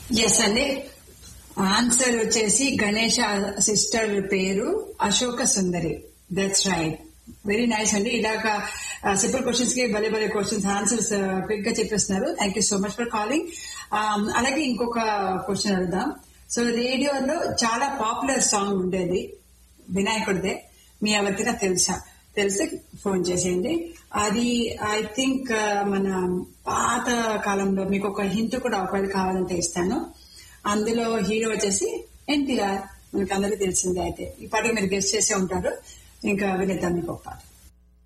yes అండి answer వచ్చేసి Ganesha sister పేరు Ashoka Sundari that's right very nice అండి ఇలాగ సింపుల్ క్వశ్చన్స్ కి భలే భలే క్వశ్చన్స్ ఆన్సర్స్ క్విక్ గా చెప్పేస్తున్నారు thank you so much for calling అలాగే ఇంకొక క్వశ్చన్ అడుగుదాం సో రేడియోలో చాలా పాపులర్ సాంగ్ ఉండేది వినాయకుడిదే మీ ఎవరికైనా తెలుసా తెలిస్తే ఫోన్ చేసేయండి అది ఐ థింక్ మన పాత కాలంలో మీకు ఒక హింట్ కూడా ఒకవేళ కావాలంటే ఇస్తాను అందులో హీరో వచ్చేసి ఎన్టీఆర్ మనకు అందరికీ తెలిసిందే అయితే ఈ పాటికి మీరు గెస్ట్ చేసే ఉంటారు ఇంకా వినేద్దాం మీకు ఒక పాట